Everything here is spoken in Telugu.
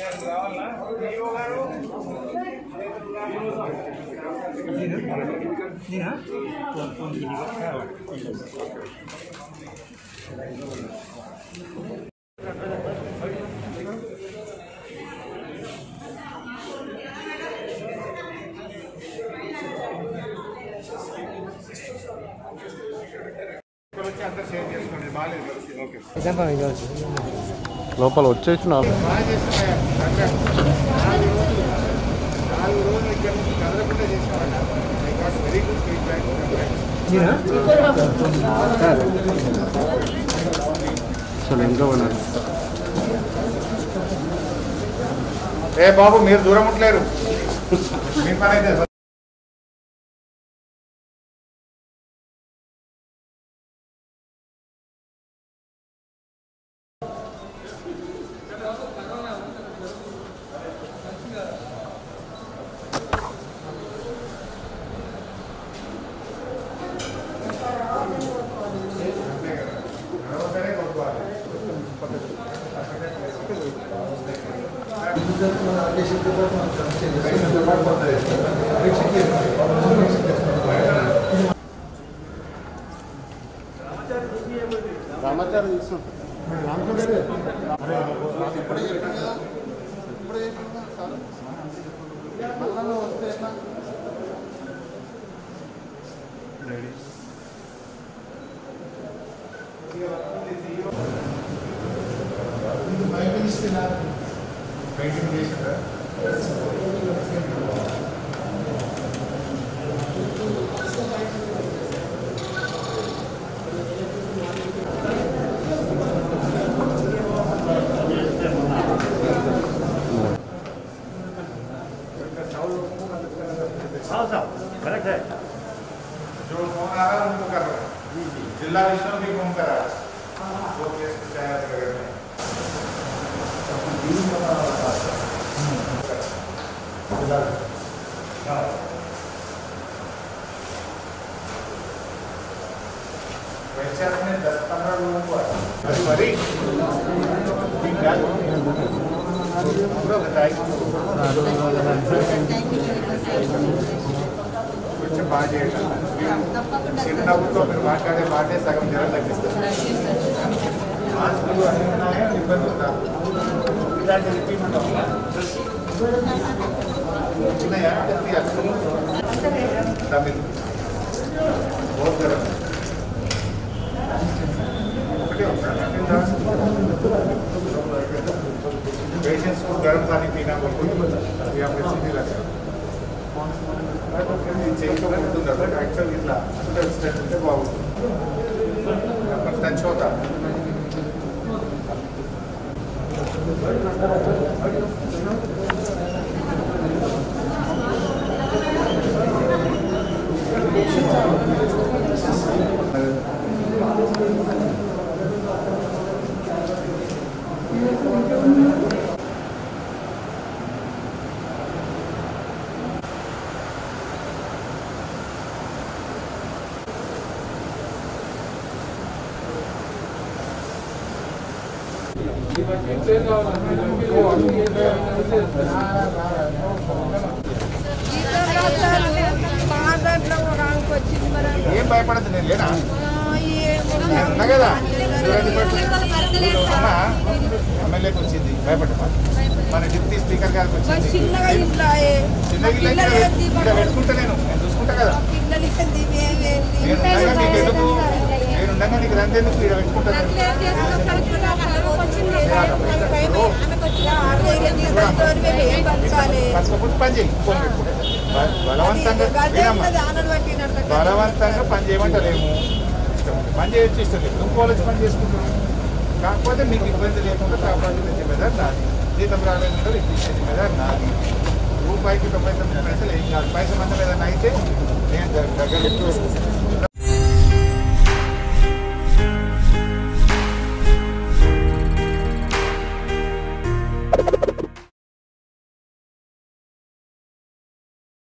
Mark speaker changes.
Speaker 1: లోపల వచ్చేసి నాలుగు అసలు ఇంకా ఉన్నారు
Speaker 2: ఏ బాబు మీరు దూరం ఉండలేరు మీ పని అయితే
Speaker 1: రామాచారి తీసుకుంటాం
Speaker 2: పెయింటింగ్ చేసిందా
Speaker 3: करेक्ट है
Speaker 2: जो फोन आ रहा है उनको कर रहा है जिला विष्णु भी फोन कर रहा है वो केस पंचायत वगैरह में हाँ। वैसे अपने दस पंद्रह लोगों को आया अरे बड़ी ठीक है पूरा बताइए కొంచెం బాగా చేయండి చిన్నప్పుడు మీరు మాట్లాడే మాటే సగం జ్వరం తగ్గిస్తారు మాస్కులు అన్ని ఉన్నాయా ఇబ్బంది ఉందా ఇలాంటి రిపీట్ ఉన్నాయా తమిళ్ बहुत गरम ఒకటే पेशेंट्स को गर्म पानी पीना बोलते या फिर सीधी लगता చేయకుండా ఉంటుంది అక్కడ యాక్చువల్ ఇట్లా స్ట్రెచ్ ఉంటే బాగుంటుంది టచ్ అవుతా ఏం భయపడదు నేను లేనా నేను ఉన్నా కదా అమ్మా ఎమ్మెల్యేకి వచ్చింది భయపడమా మన డిప్యూటీ స్పీకర్ గారికి వచ్చింది
Speaker 4: చిన్నగా ఇట్లా ఏ-
Speaker 2: చిన్నగా ఇలా ఇక్కడ పెట్- ఇక్కడ పెట్టుకుంటా నేను నేను చూసుకుంటా కదా
Speaker 4: పిల్లలు ఇస్తే దివ్యంగా
Speaker 2: నేను ఉండగా నీకు ఎందుకు నేను ఉండగా నీకు రందేందుకు ఇక్కడ పెట్టుకుంటా నేను. పసుపు పని చేయి ఫోన్ పెట్టుకుంటా బ- బలవంతంగా వినమ్మా. బలవంతంగా పని చేయమంటలేము ఇష్టం ఉంది. పని చేయొచ్చు ఇష్టం లేదు నువ్వు కాలేజ్ పని చేసుకుంటున్నావు కాకపోతే మీకు ఇబ్బంది లేకుండా కాపాడుతున్న జిమ్మేదారు నాది జీతం రాలేదు కూడా ఇప్పించే జిమ్మేదారు నాది రూపాయికి తొంభై తొమ్మిది పైసలు ఏం కాదు పైసలు మందం ఏదైనా అయితే నేను దగ్గర దగ్గర